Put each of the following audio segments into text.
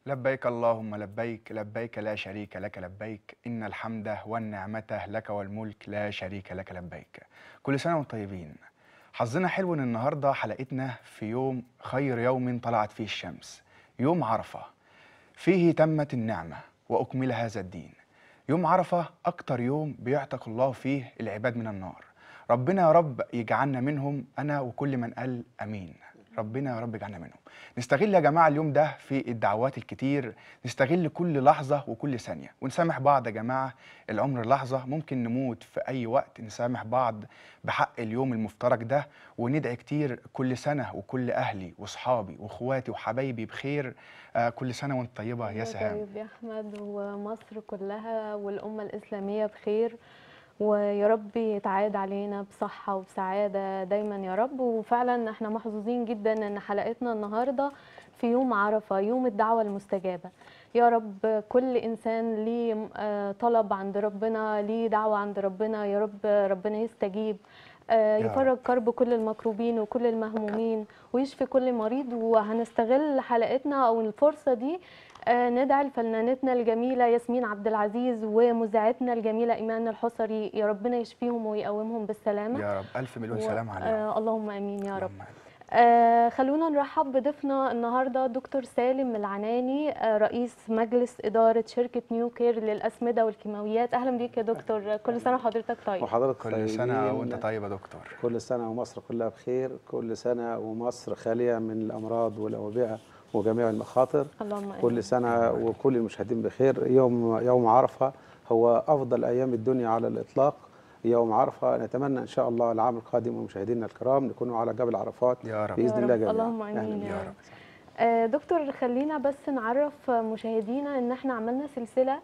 لبيك اللهم لبيك لبيك لا شريك لك لبيك إن الحمد والنعمة لك والملك لا شريك لك لبيك كل سنة وانتم طيبين حظنا حلو ان النهارده حلقتنا في يوم خير يوم طلعت فيه الشمس يوم عرفة فيه تمت النعمة وأكمل هذا الدين يوم عرفة أكتر يوم بيعتق الله فيه العباد من النار ربنا يا رب يجعلنا منهم أنا وكل من قال أمين ربنا يا رب يجعلنا منهم نستغل يا جماعة اليوم ده في الدعوات الكتير نستغل كل لحظة وكل ثانية ونسامح بعض يا جماعة العمر لحظة ممكن نموت في أي وقت نسامح بعض بحق اليوم المفترج ده وندعي كتير كل سنة وكل أهلي وصحابي وإخواتي وحبايبي بخير آه كل سنة وانت طيبة يا سهام طيب يا احمد ومصر كلها والامه الاسلاميه بخير ويا رب يتعاد علينا بصحه وبسعاده دايما يا رب وفعلا احنا محظوظين جدا ان حلقتنا النهارده في يوم عرفه يوم الدعوه المستجابه يا رب كل انسان ليه آه، طلب عند ربنا ليه دعوه عند ربنا يا رب ربنا يستجيب آه، يا يفرج كرب كل المكروبين وكل المهمومين ويشفي كل مريض وهنستغل حلقتنا او الفرصه دي آه، ندعي لفنانتنا الجميله ياسمين عبد العزيز ومذيعتنا الجميله ايمان الحصري يا ربنا يشفيهم ويقومهم بالسلامه يا رب ألف مليون و- سلام عليهم آه اللهم امين يا رب اللهم آمين. آه خلونا نرحب بضيفنا النهارده دكتور سالم العناني آه رئيس مجلس اداره شركه نيو كير للاسمده والكيماويات اهلا بيك يا دكتور كل سنه وحضرتك طيب وحضرتك كل سنة طيبين. وانت طيب يا دكتور كل سنة ومصر كلها بخير كل سنة ومصر خالية من الأمراض والأوبئة وجميع المخاطر اللهم امين كل سنة وكل المشاهدين بخير يوم يوم عرفة هو أفضل أيام الدنيا على الإطلاق يوم عرفة نتمنى إن شاء الله العام القادم ومشاهدينا الكرام نكونوا على جبل عرفات يا رب بإذن يا الله رب. جميعا اللهم أهلاً امين بك. يا يا رب رب آه، دكتور خلينا بس نعرف مشاهدينا ان احنا عملنا سلسله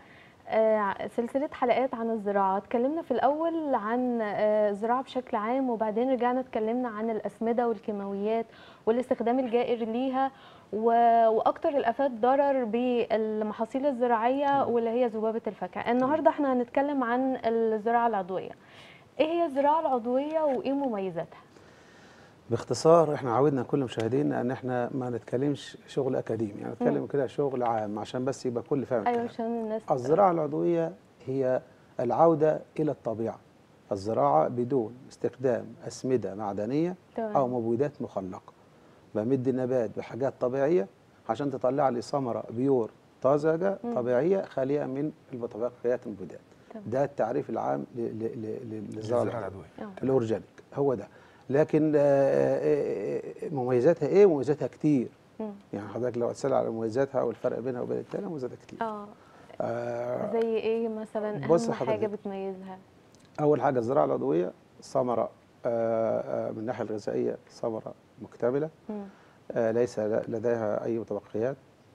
آه، سلسله حلقات عن الزراعه اتكلمنا في الاول عن آه، الزراعه بشكل عام وبعدين رجعنا اتكلمنا عن الاسمده والكيماويات والاستخدام الجائر ليها و- واكتر الافات ضرر بالمحاصيل الزراعيه واللي هي ذبابه الفاكهه النهارده احنا هنتكلم عن الزراعه العضويه ايه هي الزراعه العضويه وايه مميزاتها باختصار احنا عودنا كل مشاهدينا ان احنا ما نتكلمش شغل اكاديمي يعني نتكلم مم. كده شغل عام عشان بس يبقى كل فاهم ايوه الكلام. عشان الناس الزراعة العضوية هي العودة إلى الطبيعة الزراعة بدون استخدام أسمدة معدنية تمام. أو مبيدات مخلقة بمد النبات بحاجات طبيعية عشان تطلع لي ثمرة بيور طازجة مم. طبيعية خالية من البكتيريات المبيدات تمام. ده التعريف العام ل- ل- ل- ل- للزراعة الزراعة العضوية العضوية آه. الأورجانيك هو ده لكن آه، آه، آه، مميزاتها إيه؟ مميزاتها كتير مم. يعني حضرتك لو هتسأل على مميزاتها والفرق بينها وبين التانية مميزاتها كتير اه آه، زي ايه مثلا بص اهم حاجه حضرتك. بتميزها اول حاجه الزراعه العضويه ثمره آه، آه، من الناحيه الغذائيه ثمره مكتمله مم. آه، ليس ل- لديها اي متبقيات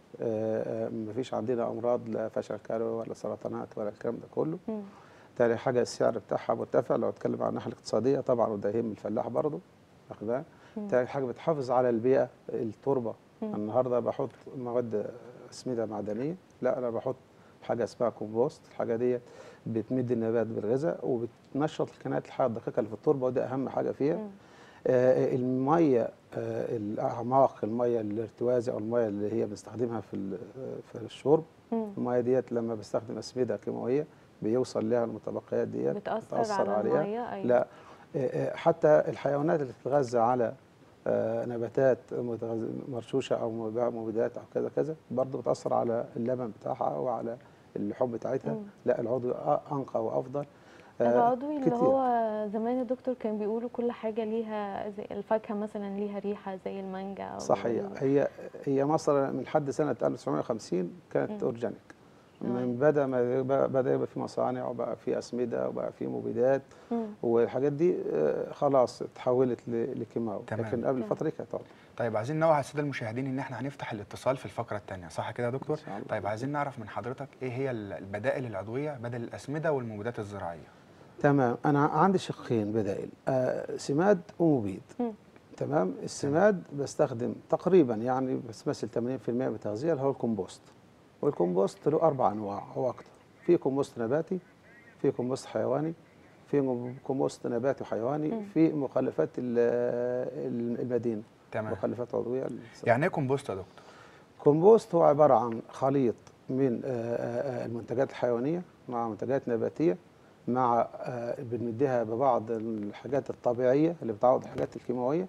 ما فيش عندنا امراض لا فشل كلوي ولا سرطانات ولا الكلام ده كله مم. تاني حاجه السعر بتاعها مرتفع لو اتكلم عن الناحيه الاقتصاديه طبعا وده يهم الفلاح برضه واخد بالك مم. تاني حاجه بتحافظ على البيئه التربه مم. النهارده بحط مواد اسمده معدنيه لا انا بحط حاجه اسمها كومبوست الحاجه دي بتمد النبات بالغذاء وبتنشط الكائنات الحيه الدقيقه اللي في التربه وده اهم حاجه فيها مم. آه الميه آه الاعماق الميه الارتوازي او الميه اللي هي بنستخدمها في ال- في الشرب مم. الميه ديت لما بستخدم اسمده كيماويه بيوصل لها المتبقيات ديت بتاثر على الميه ايوه لا آه، آه، حتى الحيوانات اللي بتتغذى على آه، نباتات متغذ- مرشوشه او مب- مبيدات او كذا كذا برضه بتاثر على اللبن بتاعها وعلى اللحوم بتاعتها مم. لا العضوي أ- انقى وافضل آه، العضوي اللي كتير. هو زمان الدكتور كان بيقولوا كل حاجه ليها زي الفاكهه مثلا ليها ريحه زي المانجا او صحيح هي هي مصر من لحد سنه 1950 كانت مم. اورجانيك أيوة. من بدا ما يبقى- بدا يبقى في مصانع وبقى في اسمده وبقى في مبيدات مم. والحاجات دي آه، خلاص اتحولت ل- لكيماوي تمام. لكن قبل الفتره دي كانت طبعا طيب عايزين نوعي الساده المشاهدين ان احنا هنفتح الاتصال في الفقره الثانيه صح كده يا دكتور إن شاء الله. طيب عايزين نعرف من حضرتك ايه هي ال- البدائل العضويه بدل الاسمده والمبيدات الزراعيه تمام انا عندي شقين بدائل آه سماد ومبيد مم. تمام السماد بستخدم تقريبا يعني بتمثل 80% من التغذيه اللي هو الكومبوست والكومبوست له اربع انواع او اكتر في كومبوست نباتي في كومبوست حيواني في كومبوست نباتي وحيواني مم. في مخلفات ال- ال- المدينه تمام مخلفات عضويه يعني ايه كومبوست يا دكتور الكمبوست هو عباره عن خليط من آه، آه، آه، المنتجات الحيوانيه مع منتجات نباتيه مع آه، بنديها ببعض الحاجات الطبيعيه اللي بتعوض الحاجات الكيماويه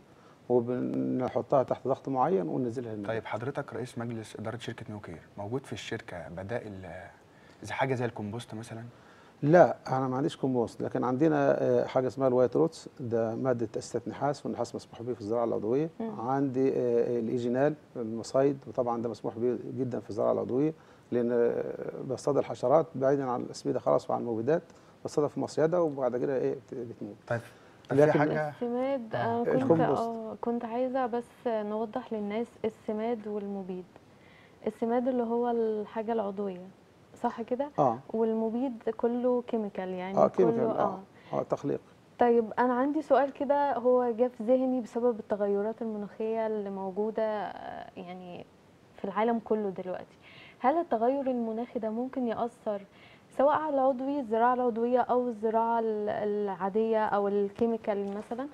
وبنحطها تحت ضغط معين وننزلها للنبات طيب حضرتك رئيس مجلس اداره شركه نوكير موجود في الشركه بدائل آه، زي حاجه زي الكمبوست مثلا لا انا ما عنديش كومبوست لكن عندنا آه، حاجه اسمها الوايت روتس ده ماده اسيتات نحاس والنحاس مسموح به في الزراعه العضويه مم. عندي آه، الايجينال المصايد وطبعا ده مسموح به جدا في الزراعه العضويه لان آه، بصطاد الحشرات بعيدا عن الاسمده خلاص وعن المبيدات بصطادها في مصيده وبعد كده ايه بت- بتموت طيب طب في لكن حاجه السماد آه. آه. كنت الكمبوست. اه كنت عايزه بس نوضح للناس السماد والمبيد السماد اللي هو الحاجه العضويه صح كده اه والمبيد كله كيميكال يعني اه كله كيميكال اه اه تخليق طيب انا عندي سؤال كده هو جه في ذهني بسبب التغيرات المناخيه اللي موجوده آه، يعني في العالم كله دلوقتي هل التغير المناخي ده ممكن ياثر سواء على العضوي الزراعه العضويه او الزراعه ال- العاديه او الكيميكال مثلا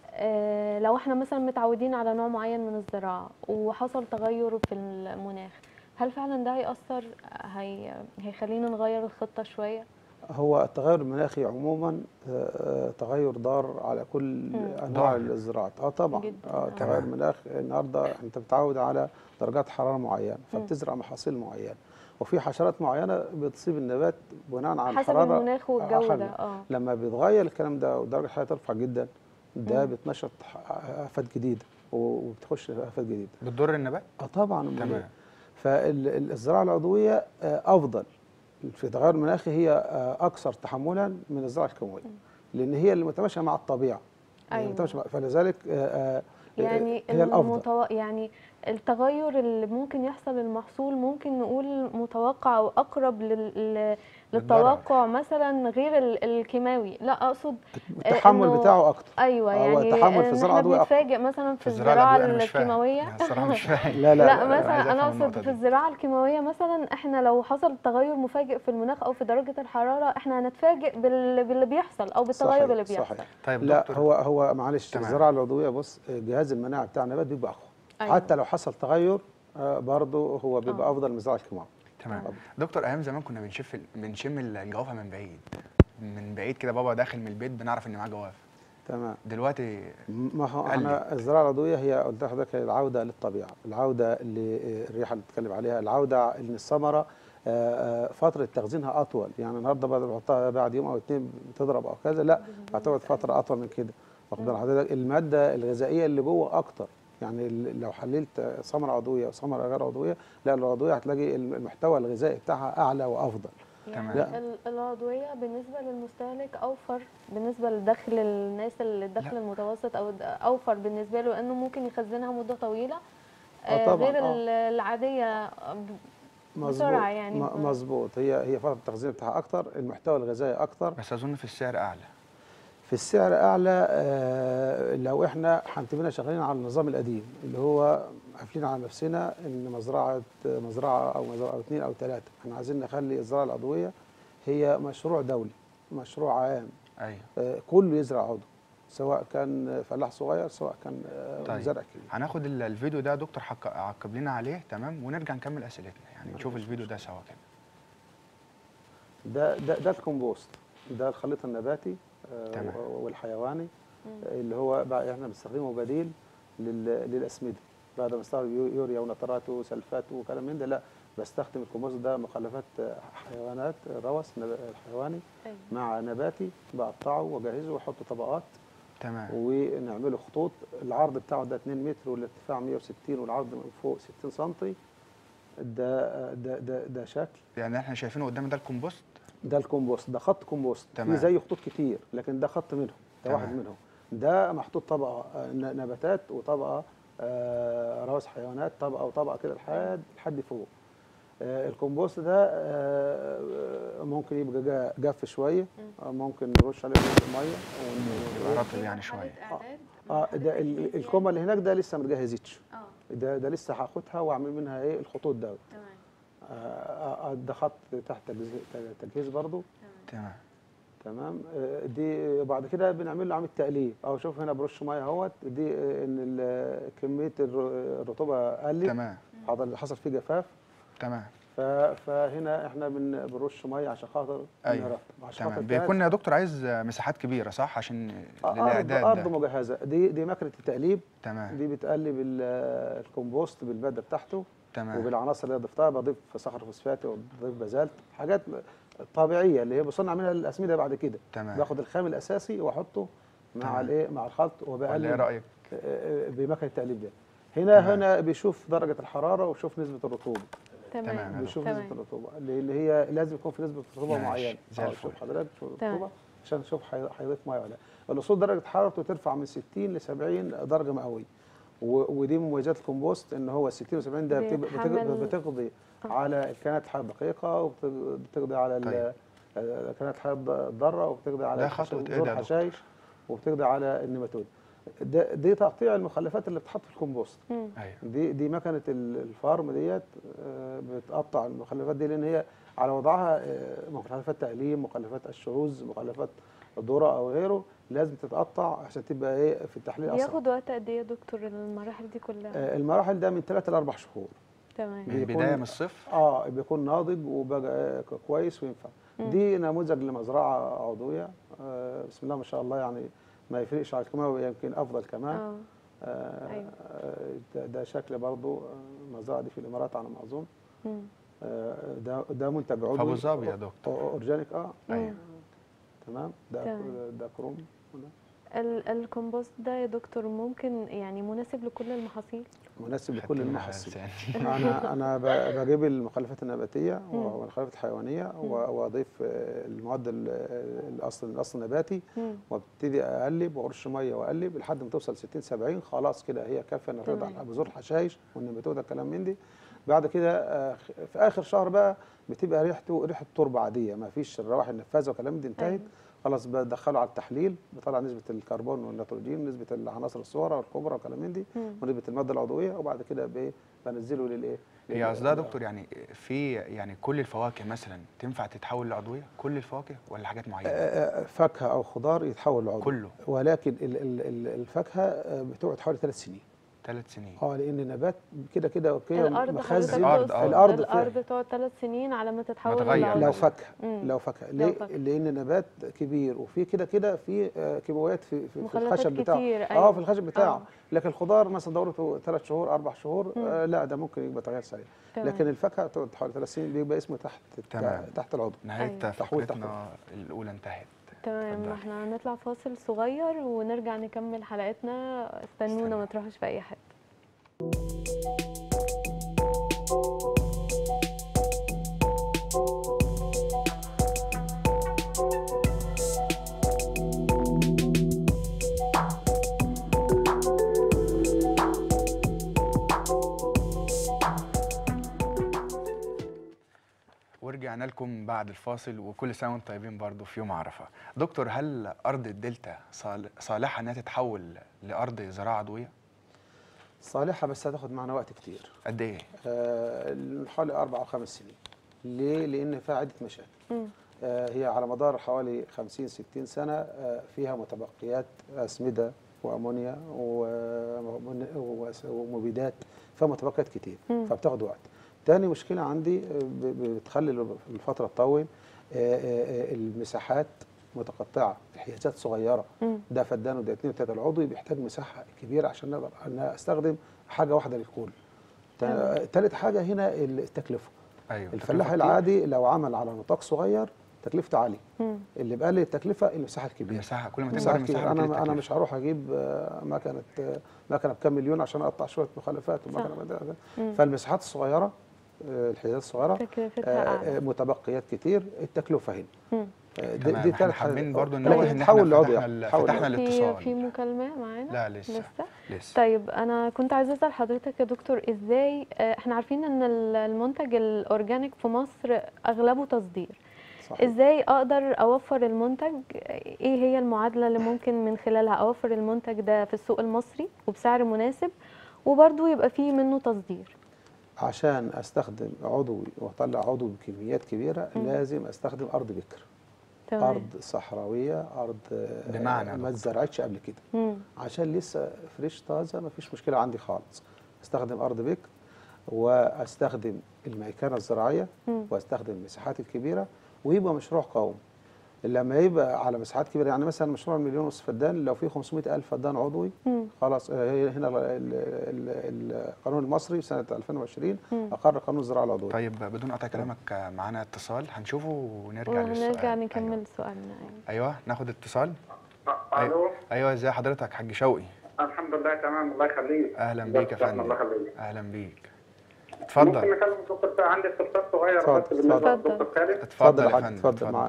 آه، لو احنا مثلا متعودين على نوع معين من الزراعه وحصل تغير في المناخ هل فعلا ده هيأثر هي... هيخلينا نغير الخطه شويه هو التغير المناخي عموما آه، آه، تغير ضار على كل مم. انواع ضار. الزراعات اه طبعا جداً. اه آه. تغير تمام. المناخ النهارده انت بتتعود على درجات حراره معينه مم. فبتزرع محاصيل معينه وفي حشرات معينه بتصيب النبات بناء على حسب الحراره المناخ آه، والجو حاجة. ده اه لما بيتغير الكلام ده ودرجه الحراره ترفع جدا ده مم. بتنشط ح- افات جديده و- وبتخش في افات جديده بتضر النبات اه طبعا أمال إيه؟ تمام فالزراعه العضويه آه، افضل في التغير المناخي هي آه، اكثر تحملا من الزراعه الكيماويه لان هي اللي متماشيه مع الطبيعه هي أيوة. متماشية مع- فلذلك آه، آه، يعني هي الافضل المتو... يعني التغير اللي ممكن يحصل للمحصول ممكن نقول متوقع او اقرب لل... ل- للتوقع مثلا غير ال- الكيماوي لا اقصد التحمل إنه- بتاعه اكتر ايوه هو يعني التحمل في إن الزراعة احنا العضوية أقوى. بنتفاجئ مثلا في في الزراعه الزراعه العضويه انا مش فاهم الكيماويه يعني الصراحه مش فاهم لا لا, لا عايز مثلا أفهم انا النقطة اقصد دي. في الزراعه الكيماويه مثلا احنا لو حصل تغير مفاجئ في المناخ او في درجه الحراره احنا هنتفاجئ بال... باللي بيحصل او بالتغير صحيح، اللي بيحصل صحيح. طيب لا دكتور هو هو معلش تمام. الزراعه العضويه بص جهاز المناعه بتاع النبات بيبقى اقوى أيوة. حتى لو حصل تغير آه، برضه هو بيبقى آه. افضل من الزراعه الكيماويه تمام طبعا. دكتور ايام زمان كنا بنشف بنشم الجوافه من بعيد من بعيد كده بابا داخل من البيت بنعرف ان معاه جوافه تمام دلوقتي ما هو قال لي. احنا الزراعه العضويه هي قلت لحضرتك هي العوده للطبيعه، العوده للريحه اللي بتتكلم عليها، العوده ان الثمره آه، آه، فتره تخزينها اطول، يعني النهارده بدل ما تحطها بعد يوم او اثنين بتضرب او كذا لا هتقعد فتره اطول من كده، واخد بال حضرتك الماده الغذائيه اللي جوه اكتر، يعني ال- لو حللت ثمره عضويه وثمره غير عضويه لا العضويه هتلاقي المحتوى الغذائي بتاعها اعلى وافضل. تمام. يعني لا. ال- العضوية بالنسبة للمستهلك أوفر بالنسبة لدخل الناس اللي الدخل لا. المتوسط أو د- أوفر بالنسبة له لأنه ممكن يخزنها مدة طويلة آه آه، طبعاً، غير آه. ال- العادية ب- بسرعة يعني م- مظبوط هي هي فتره التخزين بتاعها اكتر، المحتوى الغذائي اكتر بس اظن في السعر اعلى في السعر اعلى آه، لو احنا هنتبقى شغالين على النظام القديم اللي هو قافلين على نفسنا ان مزرعه مزرعه او مزرعه او اثنين او ثلاثه احنا عايزين نخلي الزراعه العضويه هي مشروع دولي مشروع عام ايوه آه، كله يزرع عضو سواء كان فلاح صغير سواء كان آه، طيب. مزارع كبير هناخد ال- الفيديو ده يا دكتور حق- عقب لنا عليه تمام ونرجع نكمل اسئلتنا يعني نشوف الفيديو ده سوا كده ده ده ده الكومبوست ده الخليط النباتي آه، تمام. و- والحيواني مم. اللي هو بقى احنا بنستخدمه بديل لل- للاسمده بعد ما استخدم يو- يوريا ونترات وسلفات وكلام من ده لا بستخدم الكومبوست ده مخلفات آه، حيوانات روث نب- الحيواني أيوة. مع نباتي بقطعه واجهزه واحطه طبقات تمام ونعمله خطوط العرض بتاعه ده 2 متر والارتفاع 160 والعرض من فوق 60 سم ده ده ده ده شكل يعني احنا شايفينه قدامنا ده الكومبوست ده الكومبوست ده خط كومبوست تمام. في زي خطوط كتير لكن ده خط منهم ده واحد تمام. منهم ده محطوط طبقه آه، ن- نباتات وطبقه آه، روث حيوانات طبقه وطبقه كده لحد لحد فوق آه، الكومبوست ده آه، آه، ممكن يبقى جا- جاف شويه آه، ممكن نرش عليه شوية ميه ون- يبقى رطب يعني شويه اه ده ال- الكومه اللي هناك ده لسه ما اتجهزتش اه ده ده لسه هاخدها واعمل منها ايه الخطوط دوت تمام آه، آه، آه، ده خط تحت تجهيز- تجهيز برضو تمام تمام آه، دي بعد كده بنعمل له عمليه تقليب او شوف هنا برش ميه اهوت دي آه، ان ال- كميه الر- الرطوبه قلت تمام حصل حصل فيه جفاف تمام ف- فهنا احنا بن- بنرش ميه عشان خاطر أيوة. نرطب عشان خاطر تمام الجهاز- بيكون يا دكتور عايز مساحات كبيره صح عشان ارض للاعداد ارض ده مجهزه دي دي مكنه التقليب تمام دي بتقلب ال- الكومبوست بالماده بتاعته تمام وبالعناصر اللي ضفتها بضيف صخر فوسفاتي وبضيف بازالت حاجات طبيعيه اللي هي بصنع منها الاسمده بعد كده تمام باخد الخام الاساسي واحطه مع تمام. الايه مع الخلط ولا ايه وبقلب رايك آه، بمكنه التقليب ده هنا تمام. هنا بيشوف درجه الحراره ويشوف نسبه الرطوبه تمام. تمام بيشوف تمام. نسبه الرطوبه اللي هي لازم يكون في نسبه رطوبه ماشي، معينه زي آه، الفل. شوف حضرتك شوف تمام. الرطوبه عشان نشوف هي- هيضيف ميه ولا لا الوصول درجه حرارته ترفع من 60 ل 70 درجه مئويه و- ودي من مميزات الكومبوست ان هو 60 و 70 ده بتب- بتق- بيتحمل- بتقضي آه. على الكائنات الحيه الدقيقه وبتقضي على ال- طيب. آه، الكائنات الحيه الضاره وبتقضي على ده الحش- خطوة إيه ده ظهور يا دكتور؟ الحشائش وبتقضي على النيماتود ده دي تقطيع المخلفات اللي بتتحط في الكومبوست مم. ايوه دي دي مكنه ال- الفارم ديت آه، بتقطع المخلفات دي لان هي على وضعها آه، مخلفات تقليم مخلفات الشروز مخلفات الذره او غيره لازم تتقطع عشان تبقى ايه في التحليل اسرع بياخد وقت قد ايه يا دكتور المراحل دي كلها آه، المراحل ده من 3 ل 4 شهور تمام من بيكون- البدايه من الصفر اه بيكون ناضج وبقى آه، ك- كويس وينفع مم. دي نموذج لمزرعه عضويه آه، بسم الله ما شاء الله يعني ما يفرقش على الكيماوي يمكن افضل كمان اه آه، أيوة. آه، ده- ده شكل برضو آه، المزرعه دي في الامارات على ما اظن مم. آه، ده ده منتج عضوي في ابو ظبي يا دكتور أو- اورجانيك اه ايوه مم. تمام ده تمام. ده كروم وده ال- الكومبوست ده يا دكتور ممكن يعني مناسب لكل المحاصيل مناسب خدت لكل من المحاصيل لساني. انا انا ب- بجيب المخلفات النباتيه مم. والمخلفات الحيوانيه مم. و- واضيف آه، المواد ال- الاصل الاصل النباتي مم. وابتدي اقلب وارش ميه واقلب لحد ما توصل 60 70 خلاص كده هي كافيه انها تقضي تمام. على بذور الحشائش والنباتات الكلام من دي بعد كده آه، في اخر شهر بقى بتبقى ريحته ريحه تربه عاديه ما فيش الروائح النفاذه والكلام من دي انتهت أيوة. خلاص بدخله على التحليل بطلع نسبه الكربون والنيتروجين نسبه العناصر الصغرى والكبرى والكلام من دي مم. ونسبه الماده العضويه وبعد كده بايه بنزله للايه هي لل- قصدها يا دكتور يعني في يعني كل الفواكه مثلا تنفع تتحول لعضويه كل الفواكه ولا حاجات معينه آه، آه، فاكهه او خضار يتحول لعضو كله ولكن ال- ال- ال- الفاكهه آه، بتقعد حوالي ثلاث سنين ثلاث سنين اه لان النبات كده كده اوكي الارض مخزن الأرض، آه. الارض فيها- الارض تقعد ثلاث سنين على ما تتحول تغير. للعضو. لو فاكهه مم. لو فاكهه لو ليه؟ فاكهة. لان نبات كبير وفي كده كده في آه، كيماويات في, في, في مخلفات الخشب بتاعه كتير، اه أيوة. في الخشب بتاعه آه. لكن الخضار مثلا دورته ثلاث شهور اربع شهور مم. آه لا ده ممكن يبقى تغير سريع تمام. لكن الفاكهه تقعد حوالي ثلاث سنين بيبقى اسمه تحت تمام. تحت العضو نهايه أيوة. تحويل فقرتنا الاولى انتهت تمام اتفضلي. احنا هنطلع فاصل صغير ونرجع نكمل حلقتنا استنونا استنى. ما تروحوش في اي حته ورجعنا لكم بعد الفاصل وكل سنه وانتم طيبين برضو في يوم عرفه دكتور هل ارض الدلتا صال- صالحه انها تتحول لارض زراعه عضويه صالحه بس هتاخد معنا وقت كتير قد ايه آه حوالي اربع او خمس سنين ليه؟ لان فيها عده مشاكل مم. آه، هي على مدار حوالي 50 60 سنه آه، فيها متبقيات اسمده وامونيا ومن- وس- ومبيدات فيها متبقيات كتير مم. فبتاخد وقت. تاني مشكله عندي آه، ب- بتخلي الفتره تطول آه، آه، آه، المساحات متقطعه الحيازات صغيره مم. ده فدان وده اتنين وتلاته العضوي بيحتاج مساحه كبيره عشان نقدر ان استخدم حاجه واحده للكل. تا- تمام. تالت حاجه هنا التكلفه. ايوه الفلاح تكلفة كتير. العادي لو عمل على نطاق صغير تكلفته عاليه مم. اللي بقلل التكلفه المساحه الكبيره المساحه كل ما تكبر المساحه المساحه الكبيره بتقل انا انا التكلفة. مش هروح اجيب آه، مكنه آه، مكنه بكام مليون عشان اقطع شويه مخلفات صح. ومكنه بدا- مم. فالمساحات الصغيره آه، الحيازات الصغيره تكلفتها آه، اعلى آه، متبقيات كتير التكلفه هنا مم. آه، تمام دي احنا تالت حابين حاجة. برضو لكن ننوه ان تحول احنا لعضو فتحنا يعني، ال- تحول فتحنا لعضو. في الاتصال في مكالمه معانا لا لسه لسه لسه طيب انا كنت عايزه اسال حضرتك يا دكتور ازاي آه، احنا عارفين ان ال- المنتج الاورجانيك في مصر اغلبه تصدير صحيح. ازاي اقدر اوفر المنتج ايه هي المعادله اللي ممكن من خلالها اوفر المنتج ده في السوق المصري وبسعر مناسب وبرضه يبقى فيه منه تصدير عشان استخدم عضوي واطلع عضوي بكميات كبيره مم. لازم استخدم ارض بكر تمام. ارض صحراويه ارض آه، بمعنى يا ما دكتور. اتزرعتش قبل كده مم. عشان لسه فريش طازه ما فيش مشكله عندي خالص استخدم ارض بكر واستخدم الميكنه الزراعيه مم. واستخدم المساحات الكبيره ويبقى مشروع قومي لما يبقى على مساحات كبيره يعني مثلا مشروع مليون ونص فدان لو فيه 500 الف فدان عضوي مم. خلاص آه، هي هنا ال- ال- ال- القانون المصري سنه 2020 مم. اقر قانون الزراعه العضويه طيب بدون قطع كلامك آه، معانا اتصال هنشوفه ونرجع للسؤال وهنرجع أيوة. نكمل سؤالنا يعني. ايوه ناخد اتصال الو ايوه ازي حضرتك حاج شوقي الحمد لله تمام الله يخليك اهلا بيك يا فندم الله يخليك اهلا بيك ممكن اتفضل نكلم الدكتور سا- عندي استفسار صغير اتفضل، بس بالنسبه اتفضل. للدكتور سالم اتفضل يا يا حاج فندم اتفضل معاك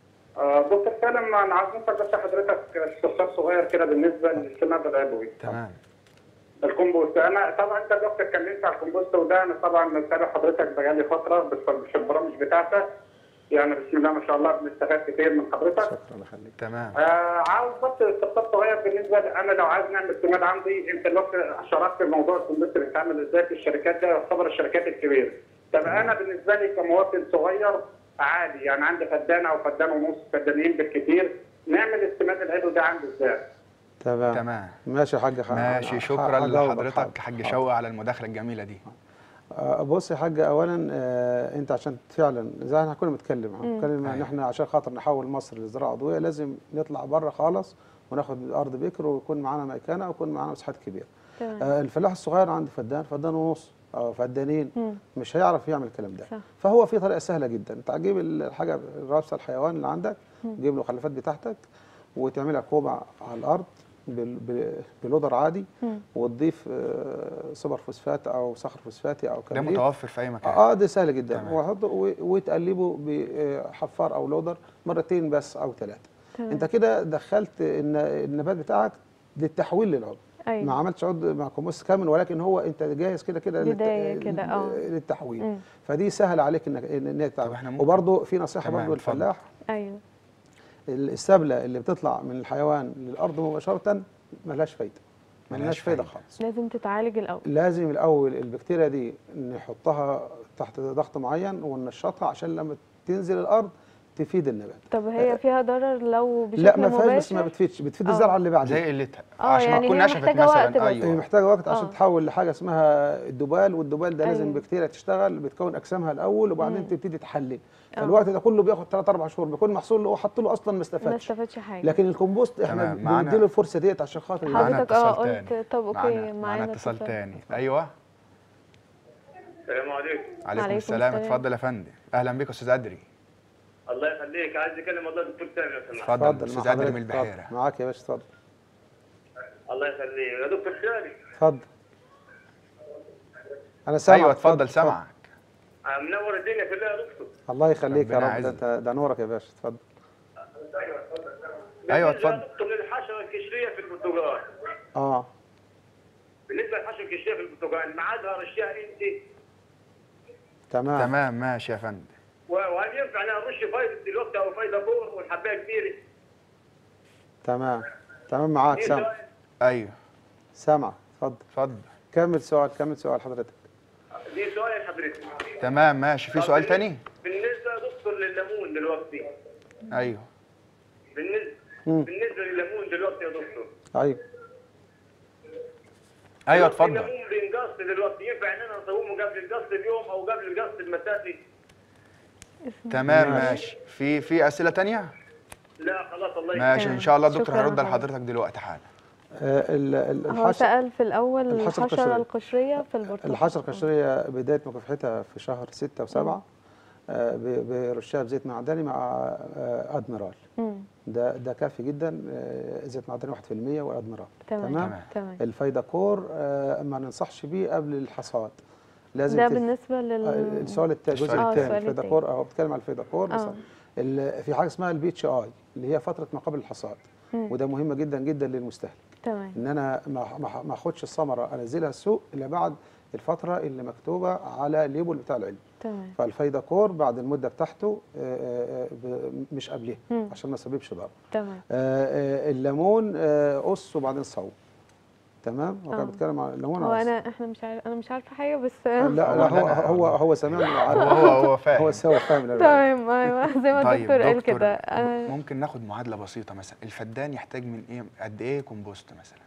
آه، دكتور سالم انا عايز اسال بس حضرتك استفسار صغير كده بالنسبه للسماد العضوي تمام الكومبوست انا طبعا انت دكتور اتكلمت على الكومبوست وده انا طبعا متابع حضرتك بقالي فتره بس في البرامج بتاعتك يعني بسم الله ما شاء الله بنستفاد كتير من حضرتك شكرا الله يخليك تمام آه عاوز بس استفسار صغير بالنسبه لي انا لو عايز نعمل سماد عندي انت دلوقتي شرحت في موضوع الكمبيوتر اللي بيتعمل ازاي في الشركات ده يعتبر الشركات الكبيره. طب انا بالنسبه لي كمواطن صغير عادي يعني عندي فدان او فدان ونص فدانين بالكثير نعمل السماد العضوي ده عندي ازاي؟ تمام تمام ماشي يا حاج ح- ماشي ح- شكرا هجاوبك لحضرتك حاضر. حاج حاضر. شوقي على المداخله الجميله دي آه، بص يا حاج اولا آه، انت عشان فعلا زي ما احنا كنا بنتكلم بنتكلم ان أيوة. احنا عشان خاطر نحول مصر لزراعه عضويه لازم نطلع بره خالص وناخد ارض بكر ويكون معانا ميكنه ويكون معانا مساحات كبيره تمام آه، الفلاح الصغير عنده فدان فدان ونص او فدانين مم. مش هيعرف يعمل الكلام ده صح. فهو في طريقه سهله جدا انت هتجيب الحاجه راسه الحيوان اللي عندك تجيب له الخلفات بتاعتك وتعملها كوبه على الارض بال- بال- بلودر عادي مم. وتضيف آه، سوبر فوسفات او صخر فوسفاتي او ده كبريت متوفر في اي مكان اه ده سهل جدا تمام. وحطه و- وتقلبه بحفار او لودر مرتين بس او ثلاثه تمام. انت كده دخلت الن- النبات بتاعك للتحويل للعضو أيوة. ما عملتش عضو مع كومبوست كامل ولكن هو انت جاهز كده كده للت- بداية كده، آه. للتحويل مم. فدي سهل عليك انك ان إن طب إحنا ممكن- وبرضه في نصيحه تمام، برضه اتفضل. للفلاح ايوه السبله اللي بتطلع من الحيوان للارض مباشره ملهاش فايده ملهاش ملهاش فايده فايدة. خالص لازم تتعالج الاول لازم الاول البكتيريا دي نحطها تحت ضغط معين وننشطها عشان لما تنزل الارض تفيد النبات طب هي فيها ضرر لو بشكل لا ما فيهاش مباشر بس ما بتفيدش بتفيد آه. الزرعه اللي بعدين زي قلتها آه، عشان يعني تكون هي نشفت محتاجة وقت مثلا بس. هي ايوه محتاجه وقت عشان آه. تحول لحاجه اسمها الدبال والدبال ده لازم أيوة. بكتيريا تشتغل بتكون اجسامها الاول وبعدين مم. تبتدي تحلل آه. فالوقت ده كله بياخد 3 4 شهور بيكون محصول اللي هو حط له اصلا ما ما استفادش استفادش حاجه لكن الكمبوست احنا تمام، معانا- بنديله الفرصه ديت عشان خاطر معانا حضرتك اه اتصال قلت تاني. طب اوكي معانا معانا معانا اتصال تاني ايوه السلام عليكم عليكم عليكم السلام السلام. اتفضل يا فندم اهلا بك استاذ ادري الله يخليك عايز اكلم والله الدكتور سامي لو سمحت اتفضل اتفضل استاذ مع ادري حضرتك من اتفضل. البحيره معاك يا باشا اتفضل الله يخليك يا دكتور سامي اتفضل انا سامعك ايوه اتفضل سامعك آه، منور الدنيا كلها يا دكتور الله يخليك يا ربنا رب ده, يعزك. انت- ده نورك يا باشا اتفضل أيوة، بالنسبة يا اتفضل. دكتور للحشره القشريه في البرتقال اه بالنسبه للحشره القشريه في البرتقال ميعادها رشها انت تمام تمام ماشي يا فندم و- وهل ينفع انا ارش فايده دلوقتي او فايده فور والحبايه كبيره؟ تمام تمام معاك دي سامع سؤال ايوه سامع اتفضل اتفضل كمل سؤال كمل سؤال حضرتك دي سؤال حضرتك تمام ماشي في طب سؤال بالنسبة- تاني بالنسبه يا دكتور لليمون دلوقتي ايوه بالنسبه مم. بالنسبه لليمون دلوقتي يا دكتور ايوه ايوه دلوقتي اتفضل الليمون بينقص دلوقتي ينفع ان انا اصومه قبل القص بيوم او قبل القص المسافي؟ تمام ماشي. ماشي في في اسئله تانية لا خلاص الله يخليك ماشي ان شاء الله الدكتور شكراً هيرد حضرتك. لحضرتك دلوقتي حالا آه ال- ال- هو الحشر سأل في الأول الحشرة الحشرة القشرية. القشرية في البرتقال الحشرة القشرية بداية مكافحتها في شهر ستة وسبعة آه، ب- برشها بزيت معدني مع آه، ادميرال مم. ده ده كافي جدا آه، زيت معدني 1% وادميرال تمام تمام. تمام الفايدة كور آه، ما ننصحش بيه قبل الحصاد لازم ده تت- بالنسبة آه، لل السؤال التا- الجزء السؤال الثاني التاني. الفايدة كور اهو بتكلم على الفايدة كور بس آه. ال- في حاجة اسمها البي اتش اي اللي هي فترة ما قبل الحصاد مم. وده مهمة جدا جدا للمستهلك تمام ان انا ما ما ما اخدش الثمره انزلها السوق الا بعد الفتره اللي مكتوبه على الليبل بتاع العلم تمام فالفايده كور بعد المده بتاعته آه، آه، ب- مش قبلها مم. عشان ما يسببش ضرر تمام آه، آه، الليمون آه، قص وبعدين صوب تمام هو آه. كان بيتكلم عن لو هو انا انا احنا مش عارف انا مش عارفه حاجه بس لا لا هو هو لا، هو هو سمعني هو وعارف. هو هو فاهم هو هو فاهم الأربعين. تمام ايوه زي ما طيب الدكتور قال دكتور كده أنا- ممكن ناخد معادله بسيطه مثلا الفدان يحتاج من ايه قد ايه كومبوست مثلا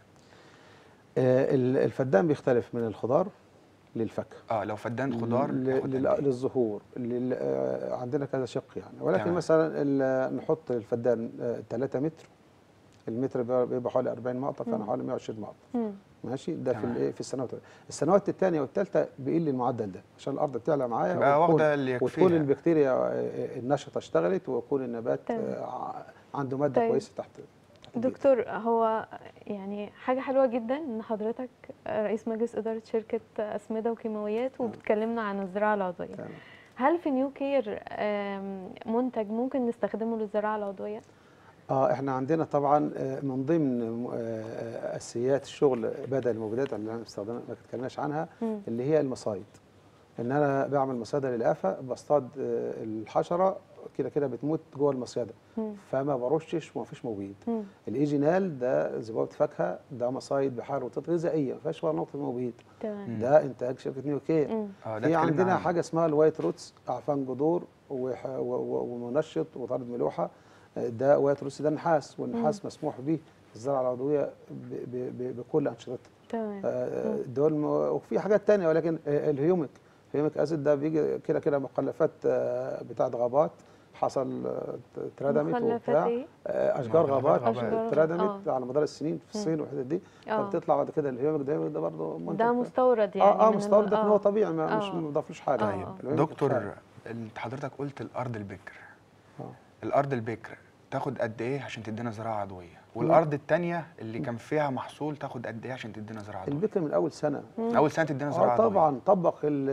آه، ال- الفدان بيختلف من الخضار للفاكهه اه لو فدان خضار ل- ياخد لل- قد إيه؟ للزهور لل- آه، عندنا كذا شق يعني ولكن تمام. مثلا ال- نحط الفدان 3 متر المتر بيبقى بيبقى حوالي 40 مقطع فانا مم. حوالي 120 مقطع مم. ماشي ده في تمام. الايه في السنوات السنوات الثانيه والثالثه بيقل المعدل ده عشان الارض بتعلى معايا تبقى وتكون- واخده اللي وتكون يكفيها البكتيريا آه، النشطه اشتغلت ويكون النبات تمام. آه، ع- عنده ماده طيب. كويسه تحت تحت البيئة. دكتور هو يعني حاجة حلوة جدا ان حضرتك رئيس مجلس إدارة شركة أسمدة وكيماويات وبتكلمنا عن الزراعة العضوية تمام. هل في نيو كير آم، منتج ممكن نستخدمه للزراعة العضوية؟ اه احنا عندنا طبعا آه، من ضمن آه، اساسيات الشغل بدل المبيدات اللي احنا بنستخدمها ما اتكلمناش عنها مم. اللي هي المصايد ان انا بعمل مصيده للآفة بصطاد آه، الحشره كده كده بتموت جوه المصيده مم. فما برشش وما فيش مبيد مم. الايجينال ده زبابه فاكهه ده مصايد بحار وطاقه غذائيه ما فيهاش ولا نقطه مبيد تمام ده انتاج شركه نيو كير مم. اه ده في اتكلمنا عندنا عنه. حاجه اسمها الوايت روتس اعفان جذور وح- و- و- ومنشط وطارد ملوحه آه، ده وايت روتس ده نحاس والنحاس مسموح به في الزراعه العضويه ب- ب- ب- بكل انشطتها تمام آه، دول م- وفي حاجات تانية ولكن آه، الهيوميك الهيوميك اسيد ده بيجي كده كده مخلفات آه، بتاعت غابات حصل آه، اتردمت مخلفات وبتاع ايه؟ آه، اشجار مخلفات غابات غابات. اتردمت آه. على مدار السنين في الصين والحتت دي اه فبتطلع بعد كده الهيوميك ده ده برضه منتج ده مستورد يعني اه اه من ال- مستورد لكن هو آه. طبيعي ما مش آه. ما ضافلوش حاجه آه. يعني. آه. الهيوميك دكتور خارج. انت حضرتك قلت الارض البكر آه. الارض البكر تاخد قد ايه عشان تدينا زراعه عضويه والارض التانية اللي كان فيها محصول تاخد قد ايه عشان تدينا زراعه عضويه البكر من اول سنه مم. اول سنه تدينا زراعه اه عضويه طبعا طبق ال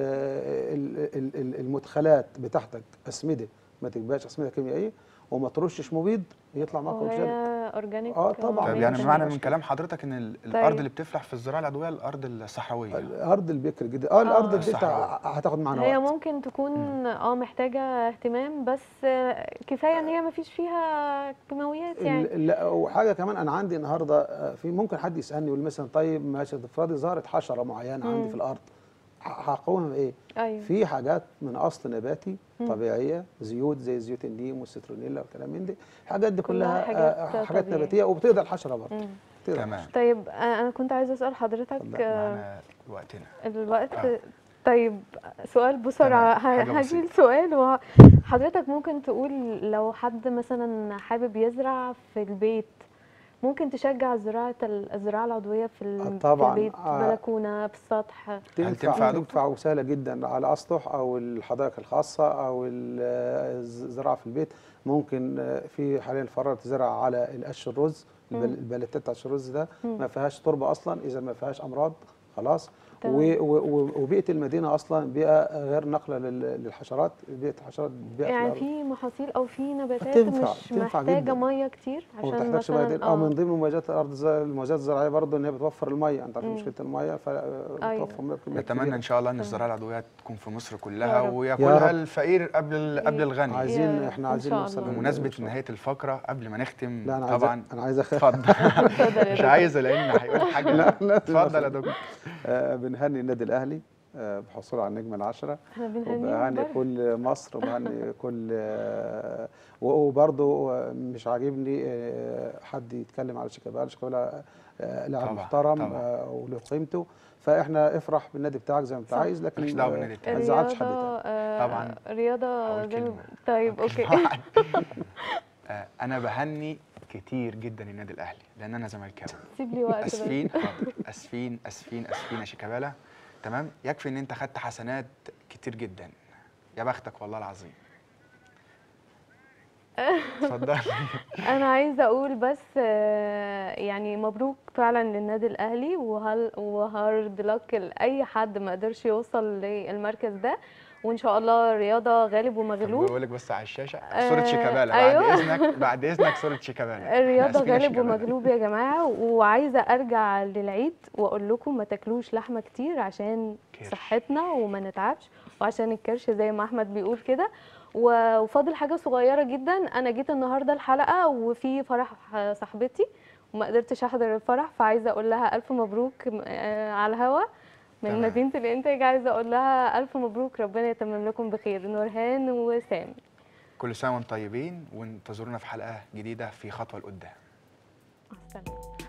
ال ال ال المدخلات بتاعتك اسمده ما تبقاش اسمده كيميائيه وما ترشش مبيد يطلع معاك وهي اورجانيك اورجانيك آه، طبعاً. طب مية يعني في بمعنى المية. من كلام حضرتك ان ال- طيب. الارض اللي بتفلح في الزراعه العضويه الارض الصحراويه الارض البكر جدا اه الارض آه. البكر الصحراء. هتاخد معانا هي وقت ممكن تكون اه محتاجة اهتمام بس آه، كفاية ان هي مفيش فيها كيماويات يعني ال- لا وحاجه كمان انا عندي النهارده آه، في ممكن حد يسالني يقول مثلا طيب ماشي افرضي ظهرت حشره معينه عندي مم. في الارض ه- هقومها بايه؟ ايوه في حاجات من اصل نباتي مم. طبيعيه زيوت زي زيوت النيم والسترونيلا والكلام من دي الحاجات دي كلها كلها حاجات آه، حاجات طبيعية. نباتيه وبتقدر الحشره برضه مم. بتقدر تمام الحشرة. طيب آه، انا كنت عايزة اسأل حضرتك اتفضل. آه، معانا وقتنا الوقت آه. طيب سؤال بسرعة تمام، حاجة ه- هجي بسيطة. السؤال وحضرتك ممكن تقول لو حد مثلا حابب يزرع في البيت ممكن تشجع زراعة ال- الزراعة العضوية في, ال- طبعاً. في البيت آه. بلكونة في السطح تنفع تنفع يا دكتور؟ تنفع وسهله جدا على اسطح او الحدائق الخاصه او ال- الزراعه في البيت ممكن آه، في حاليا الفرار تزرع على القش الرز البل- مم. البلتات بتاعت الرز ده مم. ما فيهاش تربه اصلا اذا ما فيهاش امراض خلاص تمام. و- و- و- وبيئه المدينه اصلا بيئه غير ناقله لل- للحشرات بيئه الحشرات بيئه في يعني الأرض. في محاصيل او في نباتات تنفع- مش تنفع محتاجة جداً. مية كتير وما عشان تحتاجش مثلا ميه او من اه ضمن مميزات الارض الز- المميزات الزراعيه برضه ان هي بتوفر الميه انت عارف مم. مشكله الميه فبتوفر ميه بكمية نتمنى كبيرة. ان شاء الله ان تمام. الزراعه العضويه تكون في مصر يا كلها رب. وياكلها رب. الفقير قبل ال- قبل الغني عايزين يا- احنا إن عايزين شاء نوصل الله. لل- بمناسبه إن شاء الله. نهايه الفقره قبل ما نختم لا انا عايز طبعا انا عايز أخ... اتفضل اتفضل يا مش دكتور. عايزه لان هيقول حاجه لا لا اتفضل يا دكتور آه، بنهني النادي الاهلي آه، بحصوله على النجمه العشره احنا بنهنيهم وبهني برضه. كل مصر وبهني كل آه، و- وبرضه آه، مش عاجبني آه، حد يتكلم على شيكابالا شيكابالا آه، لاعب طبعاً، محترم طبعاً. آه، وله قيمته فاحنا افرح بالنادي بتاعك زي ما انت صح. عايز لكن مالكش دعوة آه، بالنادي بتاعك. ما تزعلش حد الرياضة تاني آه، طبعاً. رياضة أول زي ما كلمة. طيب أول اوكي كلمة. آه، انا بهني كتير جدا النادي الاهلي لان انا زملكاوي سيب لي وقت بس. اسفين حاضر. اسفين اسفين اسفين يا شيكابالا تمام يكفي ان انت خدت حسنات كتير جدا يا بختك والله العظيم اتفضل انا عايزه اقول بس آه، يعني مبروك فعلا للنادي الاهلي وهل وهارد لك لاي حد ما قدرش يوصل للمركز ده وان شاء الله رياضه غالب ومغلوب بقول لك بس على الشاشه آه، صوره شيكابالا أيوة. بعد اذنك بعد اذنك صوره شيكابالا الرياضه آسفين يا غالب شيكابالا. ومغلوب يا جماعه وعايزه ارجع للعيد واقول لكم ما تاكلوش لحمه كتير عشان كرش. صحتنا وما نتعبش وعشان الكرش زي ما احمد بيقول كده و- وفاضل حاجه صغيره جدا انا جيت النهارده الحلقه وفي فرح صاحبتي وما قدرتش احضر الفرح فعايزه اقول لها الف مبروك آه، على الهوا من تمام. مدينه الانتاج عايزه اقول لها الف مبروك ربنا يتمم لكم بخير نورهان وسامي كل سنه وانتم طيبين وانتظرونا في حلقه جديده في خطوه لقدام مع السلامه